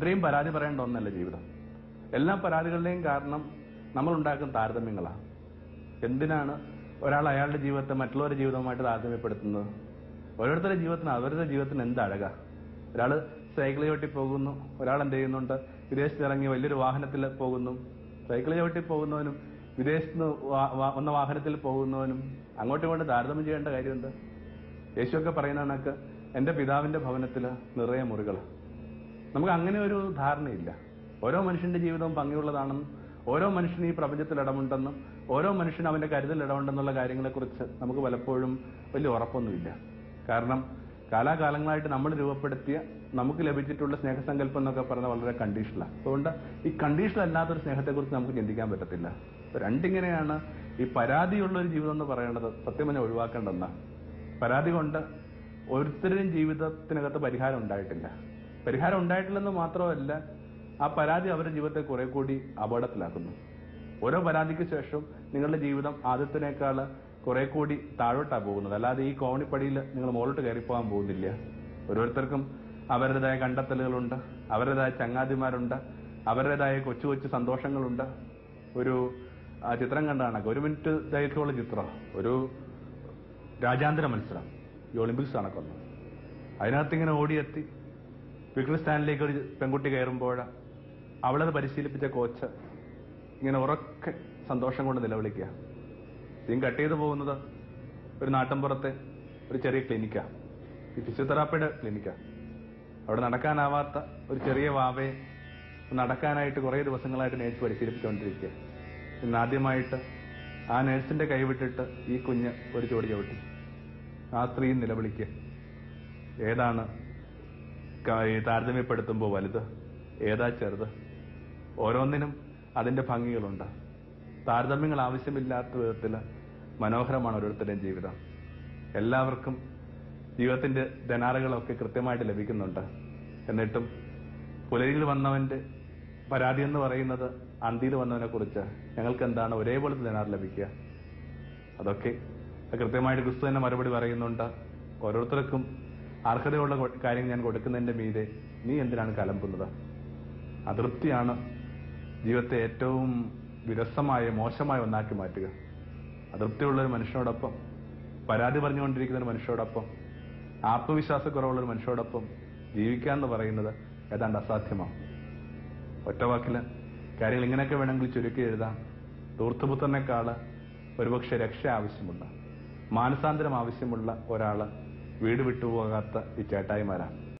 ഇത്രയും പരാതി പറയേണ്ട ഒന്നല്ല ജീവിതം എല്ലാ പരാതികളുടെയും കാരണം നമ്മൾ ഉണ്ടാക്കുന്ന താരതമ്യങ്ങളാണ് എന്തിനാണ് ഒരാൾ അയാളുടെ ജീവിതത്തെ മറ്റുള്ളവരുടെ ജീവിതവുമായിട്ട് താരതമ്യപ്പെടുത്തുന്നത് ഓരോരുത്തരുടെ ജീവിതത്തിന് അവരുടെ ജീവിതത്തിന് എന്ത് അഴക ഒരാൾ സൈക്കിൾ ചവിട്ടി പോകുന്നു ഒരാൾ എന്ത് ചെയ്യുന്നുണ്ട് വിദേശത്ത് ഇറങ്ങി വലിയൊരു വാഹനത്തിൽ പോകുന്നു സൈക്കിൾ ചവിട്ടി പോകുന്നവനും വിദേശത്ത് നിന്ന് വാ- വാ- വന്ന വാഹനത്തിൽ പോകുന്നവനും അങ്ങോട്ടും ഇങ്ങോട്ടും താരതമ്യം ചെയ്യേണ്ട കാര്യമുണ്ട് യേശുവൊക്കെ പറയുന്ന കണക്ക് എന്റെ പിതാവിന്റെ ഭവനത്തിൽ നിറയെ മുറികൾ നമുക്ക് അങ്ങനെ ഒരു ധാരണയില്ല ഓരോ മനുഷ്യന്റെ ജീവിതവും ഭംഗിയുള്ളതാണെന്നും ഓരോ മനുഷ്യനും ഈ പ്രപഞ്ചത്തിൽ ഇടമുണ്ടെന്നും ഓരോ മനുഷ്യനും അവന്റെ കരുതൽ ഇടമുണ്ടെന്നുള്ള കാര്യങ്ങളെക്കുറിച്ച് നമുക്ക് പലപ്പോഴും വലിയ ഉറപ്പൊന്നുമില്ല കാരണം കാലാകാലങ്ങളായിട്ട് നമ്മൾ രൂപപ്പെടുത്തിയ നമുക്ക് ലഭിച്ചിട്ടുള്ള സ്നേഹസങ്കല്പം എന്നൊക്കെ പറയുന്നത് വളരെ കണ്ടീഷണലാണ് അതുകൊണ്ട് ഈ കണ്ടീഷണൽ അല്ലാത്തൊരു സ്നേഹത്തെക്കുറിച്ച് നമുക്ക് ചിന്തിക്കാൻ പറ്റത്തില്ല അപ്പൊ രണ്ടിങ്ങനെയാണ് ഈ പരാതിയുള്ള ഒരു ജീവിതം എന്ന് പറയുന്നത് സത്യം പറഞ്ഞാൽ ഒഴിവാക്കേണ്ടെന്ന പരാതി കൊണ്ട് ഓരോരുത്തരുടെയും ജീവിതത്തിനകത്ത് പരിഹാരം ഉണ്ടായിട്ടില്ല പരിഹാരം ഉണ്ടായിട്ടില്ലെന്ന് മാത്രമല്ല ആ പരാതി അവരുടെ ജീവിതത്തെ കുറെ കൂടി അപകടത്തിലാക്കുന്നു ഓരോ പരാതിക്ക് ശേഷം നിങ്ങളുടെ ജീവിതം ആദ്യത്തിനേക്കാൾ കുറെ കൂടി താഴോട്ടാണ് പോകുന്നത് അല്ലാതെ ഈ കോണിപ്പടിയിൽ നിങ്ങൾ മുകളിലോട്ട് കയറി പോകാൻ പോകുന്നില്ല ഓരോരുത്തർക്കും അവരുടേതായ കണ്ടെത്തലുകളുണ്ട് അവരുടേതായ ചങ്ങാതിമാരുണ്ട് അവരുടേതായ കൊച്ചു കൊച്ചു സന്തോഷങ്ങളുണ്ട് ഒരു ആ, ചിത്രം കണ്ടാണ് ഒരു മിനിറ്റ് ദൈർഘ്യമുള്ള ചിത്രം ഒരു രാജ്യാന്തര മത്സരം ഈ ഒളിമ്പിക്സ് നടക്കുന്നു അതിനകത്ത് ഇങ്ങനെ ഓടിയെത്തി പിക്കിൾ സ്റ്റാൻഡിലേക്ക് ഒരു പെൺകുട്ടി കയറുമ്പോൾ അവളത് പരിശീലിപ്പിച്ച കോച്ച് ഇങ്ങനെ ഉറക്കെ സന്തോഷം കൊണ്ട് നിലവിളിക്കുക സീൻ കട്ട് ചെയ്തു പോകുന്നത് ഒരു നാട്ടിൻപുറത്തെ ഒരു ചെറിയ ക്ലിനിക്കാ ഈ ഫിസിയോതെറാപ്പിയുടെ ക്ലിനിക്കാ അവിടെ നടക്കാനാവാത്ത ഒരു ചെറിയ വാവയെ നടക്കാനായിട്ട് കുറേ ദിവസങ്ങളായിട്ട് നേഴ്സ് പരിശീലിപ്പിച്ചുകൊണ്ടിരിക്കുക ഇന്ന് ആദ്യമായിട്ട് ആ നേഴ്സിന്റെ കൈവിട്ടിട്ട് ഈ കുഞ്ഞ് ഒരു ചോടി ചവിട്ടി ആ സ്ത്രീ നിലവിളിക്കുക ഏതാണ് ക- ഈ താരതമ്യപ്പെടുത്തുമ്പോൾ വലുത് ഏതാ ചെറുത് ഓരോന്നിനും അതിന്റെ ഭംഗികളുണ്ട് താരതമ്യങ്ങൾ ആവശ്യമില്ലാത്ത വിധത്തിൽ മനോഹരമാണ് ഓരോരുത്തരുടെയും ജീവിതം എല്ലാവർക്കും ജീവിതത്തിന്റെ ധനാറുകളൊക്കെ കൃത്യമായിട്ട് ലഭിക്കുന്നുണ്ട് എന്നിട്ടും പുലരിയിൽ വന്നവന്റെ പരാതി എന്ന് പറയുന്നത് അന്തിയിൽ വന്നവനെ കുറിച്ച് ഞങ്ങൾക്ക് എന്താണ് ഒരേപോലത്തെ ധനാർ ലഭിക്കുക അതൊക്കെ കൃത്യമായിട്ട് ക്രിസ്തു തന്നെ മറുപടി പറയുന്നുണ്ട് ഓരോരുത്തർക്കും അർഹതയുള്ള കൊ- കാര്യം ഞാൻ കൊടുക്കുന്നതിന്റെ മീതെ നീ എന്തിനാണ് കലമ്പുന്നത് അതൃപ്തിയാണ് ജീവിതത്തെ ഏറ്റവും വിരസമായ മോശമായ ഒന്നാക്കി മാറ്റുക അതൃപ്തിയുള്ള ഒരു മനുഷ്യനോടൊപ്പം പരാതി പറഞ്ഞുകൊണ്ടിരിക്കുന്ന ഒരു മനുഷ്യരോടൊപ്പം ആത്മവിശ്വാസക്കുറവുള്ള ഒരു മനുഷ്യരോടൊപ്പം ജീവിക്കുക എന്ന് പറയുന്നത് ഏതാണ്ട് അസാധ്യമാണ് ഒറ്റവാക്കില് കാര്യങ്ങൾ ഇങ്ങനെയൊക്കെ വേണമെങ്കിൽ ചുരുക്കി എഴുതാം ധൂർത്തപുത്രനേക്കാള് ഒരുപക്ഷെ രക്ഷ ആവശ്യമുള്ള മാനസാന്തരം ആവശ്യമുള്ള ഒരാള് വീട് വിട്ടുപോകാത്ത ഈ ചേട്ടായിമാരാണ്